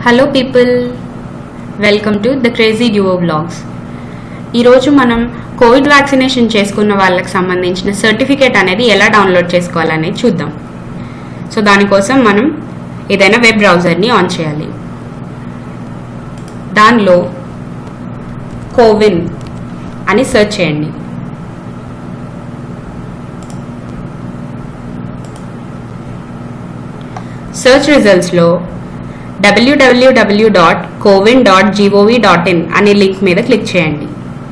hello people welcome to the crazy duo blogs ఈరోజు మనం Covid vaccination చేసుకున్న వాళ్ళకి సంబంధించిన సర్టిఫికేట్ అనేది ఎలా డౌన్లోడ్ చేసుకోవాలనేది చూద్దాం సో దానికోసం మనం ఏదైనా వెబ్ బ్రౌజర్ని ఆన్ చేయాలి దానిలో కోవిన్ అని సెర్చ్ చేయండి సెర్చ్ రిజల్ట్స్లో W W W dot CoWIN dot G O V dot in అనే లింక్ మీద క్లిక్ చేయండి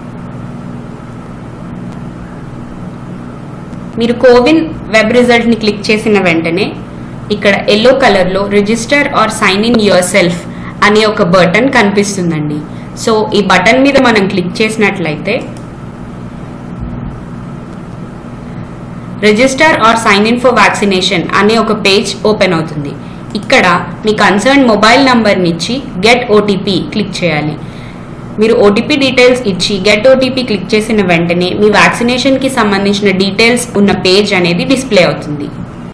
మీరు కోవిన్ వెబ్ రిజల్ట్ని క్లిక్ చేసిన వెంటనే ఇక్కడ ఎల్లో కలర్లో register or sign in yourself అనే ఒక బటన్ కనిపిస్తుందండి సో ఈ బటన్ మీద మనం క్లిక్ చేసినట్లయితే register or sign in for vaccination అనే ఒక పేజ్ ఓపెన్ అవుతుంది ఇక్కడ మీ కన్సర్న్ మొబైల్ నంబర్ని ఇచ్చి గెట్ ఓటీపీ క్లిక్ చేయాలి మీరు ఓటీపీ డీటెయిల్స్ ఇచ్చి గెట్ ఓటీపీ క్లిక్ చేసిన వెంటనే మీ వ్యాక్సినేషన్కి సంబంధించిన డీటెయిల్స్ ఉన్న పేజ్ అనేది డిస్ప్లే అవుతుంది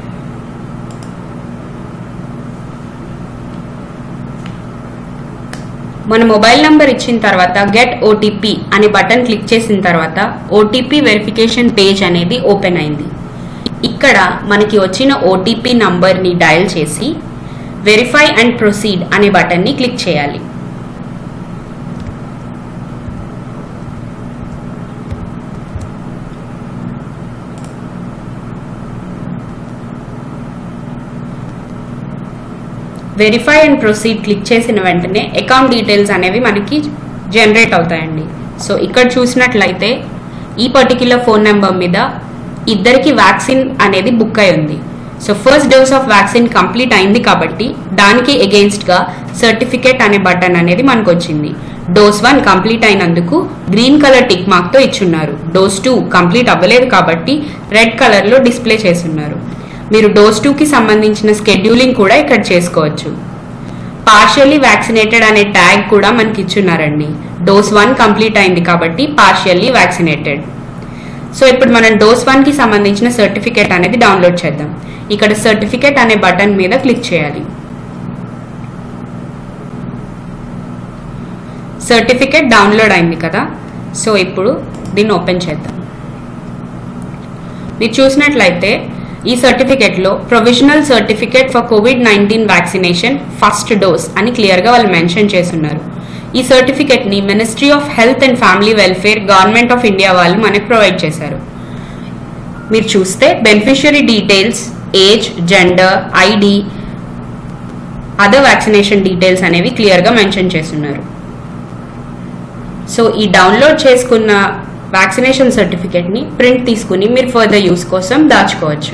మన మొబైల్ నంబర్ ఇచ్చిన తర్వాత గెట్ ఓటీపీ అనే బటన్ క్లిక్ చేసిన తర్వాత ఓటీపీ వెరిఫికేషన్ పేజ్ అనేది ఓపెన్ అయింది ఇక్కడ మనకి వచ్చిన ఓటీపీ నంబర్ని డయల్ చేసి వెరిఫై అండ్ ప్రొసీడ్ అనే బటన్ని క్లిక్ చేయాలి వెరిఫై అండ్ ప్రొసీడ్ క్లిక్ చేసిన వెంటనే అకౌంట్ డీటెయిల్స్ అనేవి మనకి జనరేట్ అవుతాయండి సో ఇక్కడ చూసినట్లయితే ఈ పర్టిక్యులర్ ఫోన్ నెంబర్ మీద ఇద్దరికి వ్యాక్సిన్ అనేది బుక్ అయి ఉంది so first dose of vaccine complete అయింది కాబట్టి దానికి అగెయిన్స్ట్గా సర్టిఫికేట్ అనే బటన్ అనేది మనకు వచ్చింది డోస్ వన్ కంప్లీట్ అయినందుకు గ్రీన్ కలర్ టిక్ మార్క్తో ఇచ్చున్నారు డోస్ టూ కంప్లీట్ అవ్వలేదు కాబట్టి రెడ్ కలర్లో డిస్ప్లే చేస్తున్నారు మీరు డోస్ టూకి సంబంధించిన స్కెడ్యూలింగ్ కూడా ఇక్కడ చేసుకోవచ్చు పార్షియల్లీ వ్యాక్సినేటెడ్ అనే ట్యాగ్ కూడా మనకి ఇచ్చున్నారండి డోస్ వన్ కంప్లీట్ అయింది కాబట్టి పార్షియల్లీ వ్యాక్సినేటెడ్ సో ఇప్పుడు మనం డోస్ వన్కి సంబంధించిన సర్టిఫికేట్ అనేది డౌన్లోడ్ చేద్దాం ఇక్కడ సర్టిఫికేట్ అనే బటన్ మీద క్లిక్ చేయాలి సర్టిఫికేట్ డౌన్లోడ్ అయింది కదా సో ఇప్పుడు దీన్ని ఓపెన్ చేద్దాం మీరు చూసినట్లయితే ఈ సర్టిఫికేట్లో provisional certificate for COVID nineteen vaccination first dose అని క్లియర్గా వాళ్ళు మెన్షన్ చేస్తున్నారు ఈ సర్టిఫికేట్ని ministry of health and family welfare government of India వాళ్ళు మనకు ప్రొవైడ్ చేశారు మీరు చూస్తే beneficiary details age gender ID other vaccination details అనేవి క్లియర్గా మెన్షన్ చేస్తున్నారు సో ఈ డౌన్లోడ్ చేసుకున్న వ్యాక్సినేషన్ సర్టిఫికేట్ని ప్రింట్ తీసుకుని మీరు ఫర్దర్ యూస్ కోసం దాచుకోవచ్చు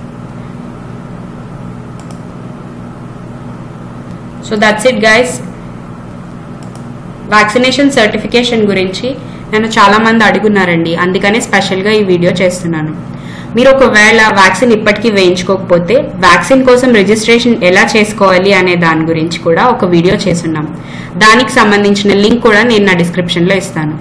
so that's it guys vaccination certification గురించి నన్ను చాలామంది అడుగున్నారండి అందుకనే స్పెషల్గా ఈ వీడియో చేస్తున్నాను మీరు ఒకవేళ వ్యాక్సిన్ ఇప్పటికీ వేయించుకోకపోతే వ్యాక్సిన్ కోసం రిజిస్ట్రేషన్ ఎలా చేసుకోవాలి అనే దాని గురించి కూడా ఒక వీడియో చేస్తున్నాం దానికి సంబంధించిన లింక్ కూడా నేను నా డిస్క్రిప్షన్లో ఇస్తాను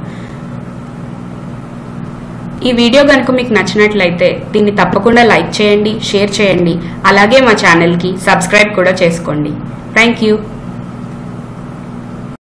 ఈ వీడియో కనుక మీకు నచ్చినట్లయితే దీన్ని తప్పకుండా లైక్ చేయండి షేర్ చేయండి అలాగే మా ఛానల్కి సబ్స్క్రైబ్ కూడా చేసుకోండి థ్యాంక్ యూ